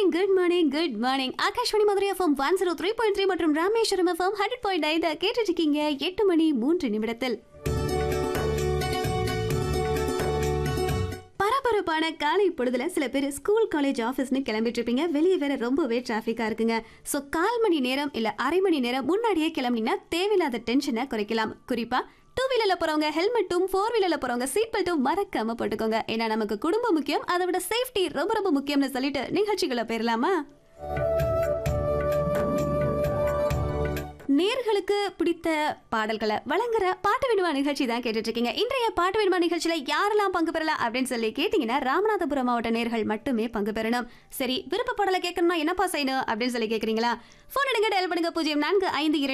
morning good morning good morning Akashvani Madurai FM one zero three point three மற்றும் Rameswaram FM hundred point ஐந்து கேட்டுட்டு இருக்கீங்க எட்டு மணி மூன்று நிமிடத்தில் பரபரப்பான காலை பொழுதுல சில பேர் ஸ்கூல் காலேஜ் ஆஃபீஸ்னு கிளம்பிட்டு இருப்பீங்க வெளியே வேற ரொம்பவே டிராஃபிக்கா இருக்குங்க ஸோ கால் மணி நேரம் இல்ல அரை மணி நேரம் முன்னாடியே கிளம்பினீங்கன்னா தேவையில்லாத டென்ஷனை குறைக்கலாம் குறிப்பா டூ வீலர்ல போறவங்க ஹெல்மெட்டும் ஃபோர் வீலர்ல போறவங்க சீட் பெல்ட்டும் மறக்காம போட்டுக்கோங்க ஏன்னா நமக்கு குடும்பம் முக்கியம் அதை விட சேஃப்டி ரொம்ப ரொம்ப முக்கியம்னு சொல்லிட்டு நிகழ்ச்சிகளை போயிடலாமா நேர்களுக்கு பிடித்த பாடல்களை வழங்குற பாட்டு விடுமா நிகழ்ச்சி தான் கேட்டுட்டு இருக்கீங்க இன்றைய பாட்டு விடுமா நிகழ்ச்சியில யாரெல்லாம் பங்கு பெறலாம் அப்படின்னு சொல்லி கேட்டீங்கன்னா ராமநாதபுரம் மாவட்ட நேர்கள் மட்டுமே பங்கு பெறணும் சரி விருப்ப பாடலை கேட்கணும்னா என்னப்பா செய்யணும் அப்படின்னு சொல்லி கேக்குறீங்களா போன் எடுங்க டயல் பண்ணுங்க பூஜ்ஜியம் நான்கு ஐந்து இரண்டு